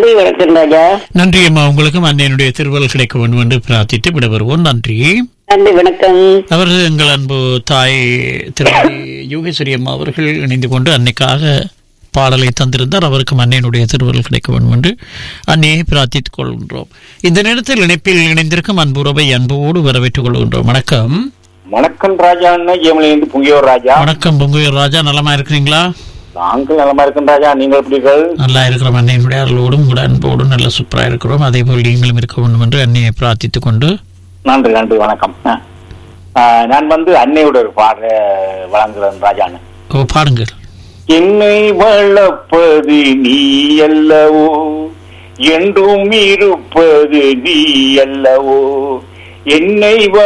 நன்றி வணக்கம் ராஜா நன்றி அம்மா உங்களுக்கும் அன்னையனுடைய திருவள் கிடைக்க வேண்டும் என்று பிரார்த்தித்து விடைபெறுவோம் நன்றி நன்றி வணக்கம் அவர் எங்கள் அன்பு தாய் திருமதி யோகேஸ்வரி அம்மா அவர்கள் இணைந்து கொண்டு அன்னைக்காக பாடலை தந்திருந்தார் அவருக்கும் அன்னையனுடைய திருவருள் கிடைக்க வேண்டும் என்று அன்னையை பிரார்த்தித்துக் கொள்கின்றோம் இந்த நேரத்தில் இணைப்பில் இணைந்திருக்கும் அன்புறவை அன்போடு வரவேற்றுக் கொள்கின்றோம் வணக்கம் வணக்கம் ராஜா அண்ணா ஏமலையிலிருந்து புங்கியோர் ராஜா வணக்கம் பொங்குயர் ராஜா நலமா இருக்கிறீங்களா நாங்கள் நலமா இருக்கோம் ராஜா நீங்கள் எப்படி இருக்கீர்கள்? நல்லா இருக்கிறோம் அன்னையினுடைய அருளோடும் கூட அன்போடும் நல்ல சூப்பரா இருக்கிறோம் அதே போல் நீங்களும் இருக்க வேண்டும் என்று அன்னையை பிரார்த்தித்துக் கொண்டு நன்றி நன்றி வணக்கம் ஆ. ஆ, நான் வந்து அன்னையோட ஒரு பாட வழங்குகிறேன் ராஜா அண்ணன் ஓ பாடுங்கள் என்னை வளர்ப்பது நீ அல்லவோ என்றும் இருப்பது நீ அல்லவோ என்னை